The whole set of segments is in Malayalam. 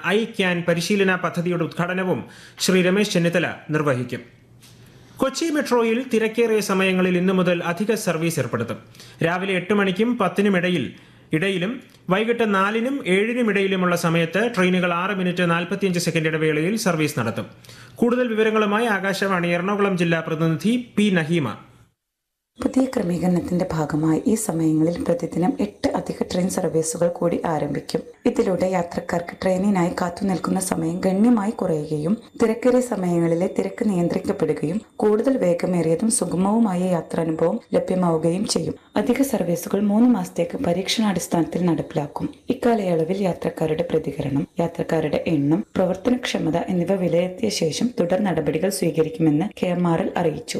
ഐ ക്യാൻ പരിശീലന പദ്ധതിയുടെ ഉദ്ഘാടനവും ശ്രീ രമേശ് ചെന്നിത്തല നിർവഹിക്കും കൊച്ചി മെട്രോയിൽ തിരക്കേറിയ സമയങ്ങളിൽ ഇന്നു മുതൽ അധിക സർവീസ് ഏർപ്പെടുത്തും രാവിലെ എട്ട് മണിക്കും പത്തിനും ഇടയിൽ ഇടയിലും വൈകിട്ട് നാലിനും ഏഴിനും ഇടയിലുമുള്ള സമയത്ത് ട്രെയിനുകൾ ആറ് മിനിറ്റ് നാൽപ്പത്തിയഞ്ച് സെക്കൻഡ് ഇടവേളയിൽ സർവീസ് നടത്തും കൂടുതൽ വിവരങ്ങളുമായി ആകാശവാണി എറണാകുളം ജില്ലാ പ്രതിനിധി പി നഹീമ പുതിയ ക്രമീകരണത്തിന്റെ ഭാഗമായി ഈ സമയങ്ങളിൽ പ്രതിദിനം എട്ട് അധിക ട്രെയിൻ സർവീസുകൾ കൂടി ആരംഭിക്കും ഇതിലൂടെ യാത്രക്കാർക്ക് ട്രെയിനിനായി കാത്തുനിൽക്കുന്ന സമയം ഗണ്യമായി കുറയുകയും തിരക്കേറിയ സമയങ്ങളിലെ തിരക്ക് നിയന്ത്രിക്കപ്പെടുകയും കൂടുതൽ വേഗമേറിയതും സുഗമവുമായ യാത്രാനുഭവം ലഭ്യമാവുകയും ചെയ്യും അധിക സർവീസുകൾ മൂന്ന് മാസത്തേക്ക് പരീക്ഷണാടിസ്ഥാനത്തിൽ നടപ്പിലാക്കും ഇക്കാലയളവിൽ യാത്രക്കാരുടെ പ്രതികരണം യാത്രക്കാരുടെ എണ്ണം പ്രവർത്തനക്ഷമത എന്നിവ വിലയിരുത്തിയ ശേഷം തുടർ നടപടികൾ സ്വീകരിക്കുമെന്ന് കെ എം ആർ എൽ അറിയിച്ചു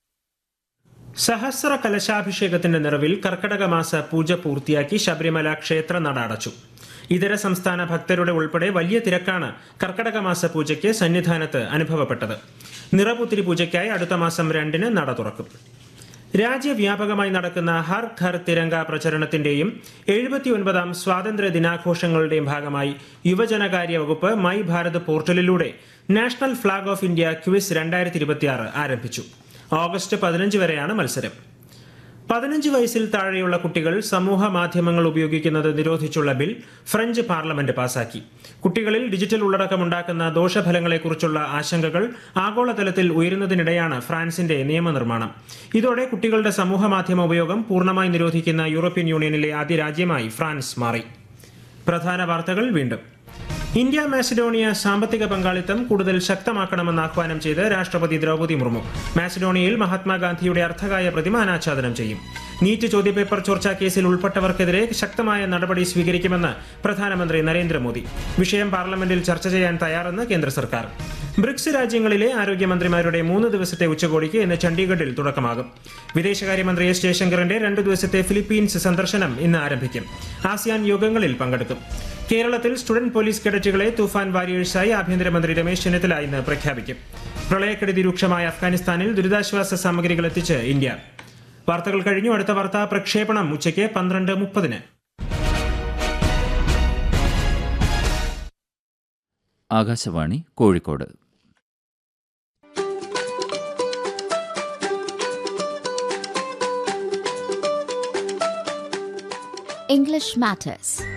സഹസ്ര കലശാഭിഷേകത്തിന്റെ നിറവിൽ കർക്കടക മാസ പൂജ പൂർത്തിയാക്കി ശബരിമല ക്ഷേത്ര നട അടച്ചു ഇതര സംസ്ഥാന ഭക്തരുടെ ഉൾപ്പെടെ വലിയ തിരക്കാണ് കർക്കടക മാസ പൂജയ്ക്ക് സന്നിധാനത്ത് അനുഭവപ്പെട്ടത് നിറപുത്തിരി പൂജയ്ക്കായി അടുത്ത മാസം രണ്ടിന് നട തുറക്കും രാജ്യവ്യാപകമായി നടക്കുന്ന ഹർ ഘർ തിരങ്ക പ്രചരണത്തിന്റെയും എഴുപത്തിയൊൻപതാം സ്വാതന്ത്ര്യ ദിനാഘോഷങ്ങളുടെയും ഭാഗമായി യുവജനകാര്യ വകുപ്പ് മൈ ഭാരത് പോർട്ടലിലൂടെ national flag of India quiz രണ്ടായിരത്തി ഇരുപത്തിയാറ് ആരംഭിച്ചു ഓഗസ്റ്റ് പതിനഞ്ച് വരെയാണ് മത്സരം പതിനഞ്ച് വയസ്സിൽ താഴെയുള്ള കുട്ടികൾ സമൂഹ മാധ്യമങ്ങൾ ഉപയോഗിക്കുന്നത് നിരോധിച്ചുള്ള ബിൽ ഫ്രഞ്ച് പാർലമെന്റ് പാസാക്കി കുട്ടികളിൽ ഡിജിറ്റൽ ഉള്ളടക്കം ഉണ്ടാക്കുന്ന ദോഷഫലങ്ങളെക്കുറിച്ചുള്ള ആശങ്കകൾ ആഗോളതലത്തിൽ ഉയരുന്നതിനിടെയാണ് ഫ്രാൻസിന്റെ നിയമനിർമ്മാണം ഇതോടെ കുട്ടികളുടെ സമൂഹ മാധ്യമ ഉപയോഗം പൂർണ്ണമായി നിരോധിക്കുന്ന യൂറോപ്യൻ യൂണിയനിലെ ആദ്യ രാജ്യമായി ഫ്രാൻസ് മാറി പ്രധാന വാർത്തകൾ വീണ്ടും ഇന്ത്യ മാസിഡോണിയ സാമ്പത്തിക പങ്കാളിത്തം കൂടുതൽ ശക്തമാക്കണമെന്ന് ആഹ്വാനം ചെയ്ത് രാഷ്ട്രപതി ദ്രൗപദി മുർമു മാസിഡോണിയയിൽ മഹാത്മാഗാന്ധിയുടെ അർത്ഥകായ പ്രതിമ അനാച്ഛാദനം ചെയ്യും നീറ്റ് ചോദ്യപേപ്പർ ചോർച്ചാ കേസിൽ ഉൾപ്പെട്ടവർക്കെതിരെ ശക്തമായ നടപടി സ്വീകരിക്കുമെന്ന് പ്രധാനമന്ത്രി നരേന്ദ്രമോദി വിഷയം പാർലമെന്റിൽ ചർച്ച ചെയ്യാൻ തയ്യാറെന്ന് കേന്ദ്ര സർക്കാർ ബ്രിക്സ് രാജ്യങ്ങളിലെ ആരോഗ്യമന്ത്രിമാരുടെ മൂന്ന് ദിവസത്തെ ഉച്ചകോടിക്ക് ഇന്ന് ചണ്ഡീഗഡിൽ തുടക്കമാകും വിദേശകാര്യമന്ത്രി എസ് ജയശങ്കറിന്റെ രണ്ടു ദിവസത്തെ ഫിലിപ്പീൻസ് സന്ദർശനം ഇന്ന് ആരംഭിക്കും ആസിയാൻ യോഗങ്ങളിൽ പങ്കെടുക്കും കേരളത്തിൽ സ്റ്റുഡന്റ് പോലീസ് കേഡറ്റുകളെ തുഫാൻ വാരിയേഴ്സായി ആഭ്യന്തരമന്ത്രി രമേശ് ചെന്നിത്തല ഇന്ന് പ്രഖ്യാപിക്കും പ്രളയക്കെടുതി രൂക്ഷമായ അഫ്ഗാനിസ്ഥാനിൽ ദുരിതാശ്വാസ സാമഗ്രികൾ എത്തിച്ച് ഇന്ത്യ വാർത്തകൾ കഴിഞ്ഞു അടുത്ത വാർത്താ പ്രക്ഷേപണം ഉച്ചയ്ക്ക് പന്ത്രണ്ട് മുപ്പതിന് ആകാശവാണി കോഴിക്കോട് English Matters.